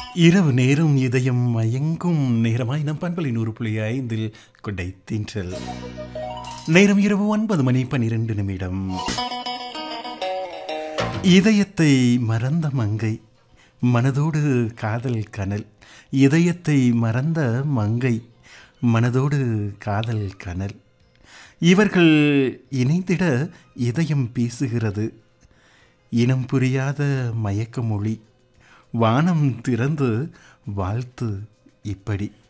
இரவு நேரம் இதயம் மயங்கும் நேரமாய் நம் பண்பலை நூறு புள்ளி ஐந்தில் கொண்டை தின்றல் நேரம் இரவு ஒன்பது மணி பன்னிரண்டு நிமிடம் இதயத்தை மறந்த மங்கை மனதோடு காதல் கனல் இதயத்தை மறந்த மங்கை மனதோடு காதல் கனல் இவர்கள் இணைந்திட இதயம் பேசுகிறது இனம் புரியாத மயக்க மொழி வானம் திறந்து வாழ்த்து இப்படி